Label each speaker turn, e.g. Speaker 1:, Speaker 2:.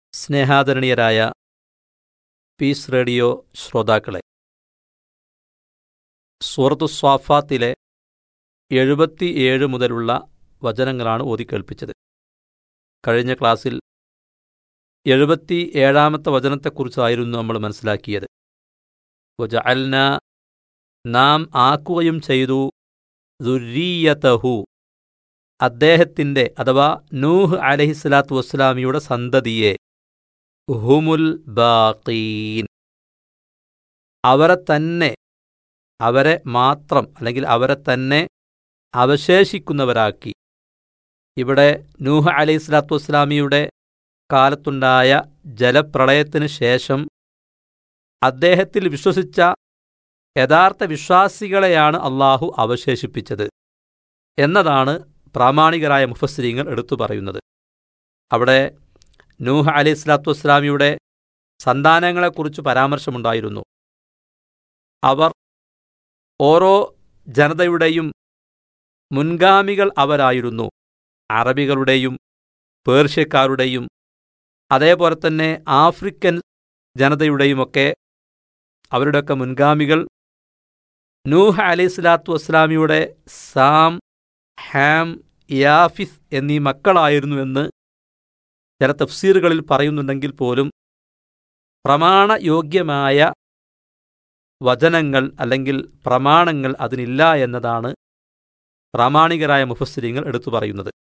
Speaker 1: സ്നേഹാദരണീയരായ piece radio ശ്രോതാക്കളെ സൂറത്തു സ്വാഫാത്തിലെ എഴുപത്തിയേഴ് മുതലുള്ള വചനങ്ങളാണ് ഓതിക്കേൾപ്പിച്ചത് കഴിഞ്ഞ ക്ലാസ്സിൽ എഴുപത്തി ഏഴാമത്തെ വചനത്തെക്കുറിച്ചായിരുന്നു നമ്മൾ മനസ്സിലാക്കിയത് വജഅൽന നാം ആക്കുകയും ചെയ്തു ദുരീയതഹു അദ്ദേഹത്തിൻ്റെ അഥവാ നൂഹ് അലഹിസ്ലാത്തു വസ്സലാമിയുടെ സന്തതിയെ ഹുമുൽ ബാഖീൻ അവരെ തന്നെ അവരെ മാത്രം അല്ലെങ്കിൽ അവരെ തന്നെ അവശേഷിക്കുന്നവരാക്കി ഇവിടെ നൂഹ് അലൈഹി സ്വലാത്തു വസ്സലാമിയുടെ കാലത്തുണ്ടായ ജലപ്രളയത്തിന് ശേഷം അദ്ദേഹത്തിൽ വിശ്വസിച്ച യഥാർത്ഥ വിശ്വാസികളെയാണ് അള്ളാഹു അവശേഷിപ്പിച്ചത് എന്നതാണ് പ്രാമാണികരായ മുഫസ്സിരിങ്ങൾ എടുത്തു പറയുന്നത് അവിടെ നൂഹ് അലൈഹി സ്വലാത്തു വസ്സലാമിയുടെ സന്താനങ്ങളെക്കുറിച്ച് പരാമർശമുണ്ടായിരുന്നു അവർ ഓരോ ജനതയുടെയും മുൻഗാമികൾ അവരായിരുന്നു അറബികളുടെയും പേർഷ്യക്കാരുടെയും അതേപോലെ തന്നെ ആഫ്രിക്കൻ ജനതയുടെയുമൊക്കെ അവരുടെയൊക്കെ മുൻഗാമികൾ നൂഹ് അലൈഹി സ്വലാത്തു വസ്സലാമിയുടെ സാം ഹാം യാഫിസ് എന്നീ മക്കളായിരുന്നുവെന്ന് ചില തഫ്സീറുകളിൽ പറയുന്നുണ്ടെങ്കിൽ പോലും പ്രമാണയോഗ്യമായ വചനങ്ങൾ അല്ലെങ്കിൽ പ്രമാണങ്ങൾ അതിനില്ല എന്നതാണ് പ്രാമാണികരായ മുഫസ്സിരിങ്ങൾ എടുത്തു പറയുന്നത്